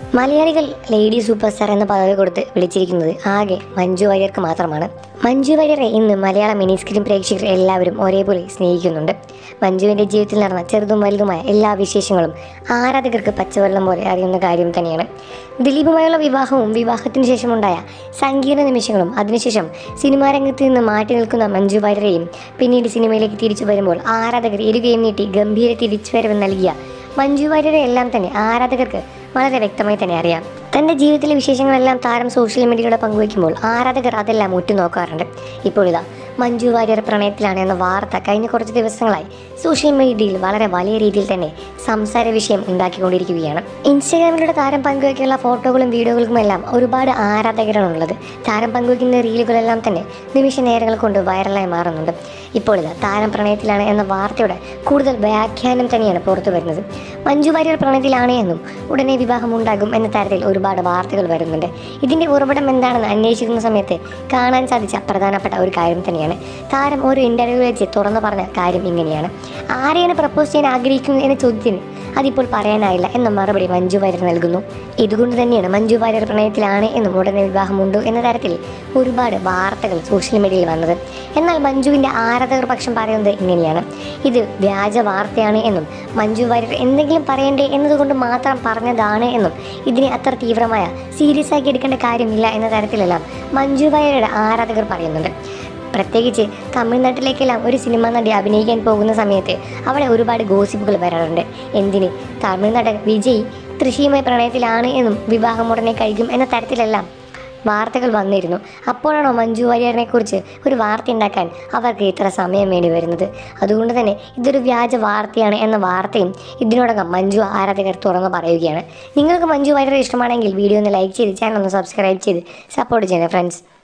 മലയാളികൾ lady super star എന്ന പദവി കൊടുത്ത് വിളിച്ചിരിക്കുന്നത് ആകെ മഞ്ജു വാര്യർക്ക് മാത്രമാണ് മഞ്ജു വാര്യരെ ഇന്ന് മലയാള മിനി സ്ക്രീൻ പ്രേക്ഷകർ എല്ലാവരും ഒരേപോലെ സ്നേഹിക്കുന്നുണ്ട് മഞ്ജുവിൻ്റെ ജീവിതത്തിൽ നടന്ന ചെറുതും വലുതുമായ എല്ലാ വിശേഷങ്ങളും ആരാധകർക്ക് പച്ചവെള്ളം പോലെ അറിയുന്ന കാര്യം തന്നെയാണ് ദിലീപുമായുള്ള വിവാഹവും വിവാഹത്തിന് ശേഷമുണ്ടായ സങ്കീർണ നിമിഷങ്ങളും അതിനുശേഷം സിനിമാ രംഗത്ത് നിന്ന് മാറ്റി നിൽക്കുന്ന മഞ്ജു വാര്യരെയും പിന്നീട് സിനിമയിലേക്ക് തിരിച്ചു വരുമ്പോൾ ആരാധകർ ഇരുകയും നീട്ടി ഗംഭീര തിരിച്ചുവരവ് നൽകിയ മഞ്ജു വാര്യരെ എല്ലാം തന്നെ ആരാധകർക്ക് വളരെ വ്യക്തമായി തന്നെ അറിയാം തൻ്റെ ജീവിതത്തിലെ വിശേഷങ്ങളെല്ലാം താരം സോഷ്യൽ മീഡിയയിലൂടെ പങ്കുവയ്ക്കുമ്പോൾ ആരാധകർ അതെല്ലാം ഉറ്റുനോക്കാറുണ്ട് ഇപ്പോൾ ഇതാ മഞ്ജു വാര്യർ പ്രണയത്തിലാണ് എന്ന വാർത്ത കഴിഞ്ഞ കുറച്ച് ദിവസങ്ങളായി സോഷ്യൽ മീഡിയയിൽ വളരെ വലിയ രീതിയിൽ തന്നെ സംസാര വിഷയം ഉണ്ടാക്കിക്കൊണ്ടിരിക്കുകയാണ് ഇൻസ്റ്റാഗ്രാമിലൂടെ താരം പങ്കുവയ്ക്കുന്ന ഫോട്ടോകളും വീഡിയോകൾക്കുമെല്ലാം ഒരുപാട് ആരാധകരാണുള്ളത് താരം പങ്കുവയ്ക്കുന്ന റീലുകളെല്ലാം തന്നെ നിമിഷ നേരങ്ങൾ കൊണ്ട് വൈറലായി മാറുന്നുണ്ട് ഇപ്പോൾ ഇതാ താരം പ്രണയത്തിലാണ് എന്ന വാർത്തയുടെ കൂടുതൽ വ്യാഖ്യാനം തന്നെയാണ് പുറത്തു വരുന്നത് മഞ്ജു വാര്യർ പ്രണയത്തിലാണ് എന്നും ഉടനെ വിവാഹം ഉണ്ടാകും എന്ന തരത്തിൽ ഒരുപാട് വാർത്തകൾ വരുന്നുണ്ട് ഇതിന്റെ ഉറവിടം എന്താണെന്ന് അന്വേഷിക്കുന്ന സമയത്ത് കാണാൻ സാധിച്ച പ്രധാനപ്പെട്ട ഒരു കാര്യം തന്നെയാണ് താരം ഒരു ഇന്റർവ്യൂ വെച്ച് തുറന്നു പറഞ്ഞ കാര്യം ഇങ്ങനെയാണ് ആരെയാണ് പ്രപ്പോസ് ചെയ്യാൻ ആഗ്രഹിക്കുന്നത് എന്ന ചോദ്യത്തിന് അതിപ്പോൾ പറയാനായില്ല എന്ന മറുപടി മഞ്ജു വാര്യർ നൽകുന്നു ഇതുകൊണ്ട് തന്നെയാണ് മഞ്ജു വാര്യർ പ്രണയത്തിലാണ് എന്നും ഉടനെ വിവാഹമുണ്ടോ എന്ന തരത്തിൽ ഒരുപാട് വാർത്തകൾ സോഷ്യൽ മീഡിയയിൽ വന്നത് എന്നാൽ മഞ്ജുവിൻ്റെ ആരാധകർ പക്ഷം പറയുന്നത് ഇങ്ങനെയാണ് ഇത് വ്യാജ വാർത്തയാണ് എന്നും മഞ്ജു വാര്യർ എന്തെങ്കിലും പറയണ്ടേ എന്നതുകൊണ്ട് മാത്രം പറഞ്ഞതാണ് എന്നും ഇതിനെ അത്ര തീവ്രമായ സീരിയസ് ആക്കി എടുക്കേണ്ട കാര്യമില്ല എന്ന തരത്തിലെല്ലാം മഞ്ജു വാര്യരുടെ ആരാധകർ പറയുന്നുണ്ട് പ്രത്യേകിച്ച് തമിഴ്നാട്ടിലേക്കെല്ലാം ഒരു സിനിമ നടി അഭിനയിക്കാൻ പോകുന്ന സമയത്ത് അവിടെ ഒരുപാട് ഗോസിപ്പുകൾ വരാറുണ്ട് എന്തിന് തമിഴ്നാട് വിജയ് തൃശിയുമായി പ്രണയത്തിലാണ് എന്നും വിവാഹം ഉടനെ കഴിക്കും എന്ന തരത്തിലെല്ലാം വാർത്തകൾ വന്നിരുന്നു അപ്പോഴാണോ മഞ്ജു വാര്യറിനെ കുറിച്ച് ഒരു വാർത്ത ഉണ്ടാക്കാൻ അവർക്ക് ഇത്ര സമയം വേണ്ടി വരുന്നത് അതുകൊണ്ട് തന്നെ ഇതൊരു വ്യാജ വാർത്തയാണ് എന്ന വാർത്തയും ഇതിനോടകം മഞ്ജു ആരാധകർ തുറന്നു പറയുകയാണ് നിങ്ങൾക്ക് മഞ്ജു വാര്യർ ഇഷ്ടമാണെങ്കിൽ വീഡിയോ ഒന്ന് ലൈക്ക് ചെയ്ത് ചാനൽ ഒന്ന് സബ്സ്ക്രൈബ് ചെയ്ത് സപ്പോർട്ട് ചെയ്യണം ഫ്രണ്ട്സ്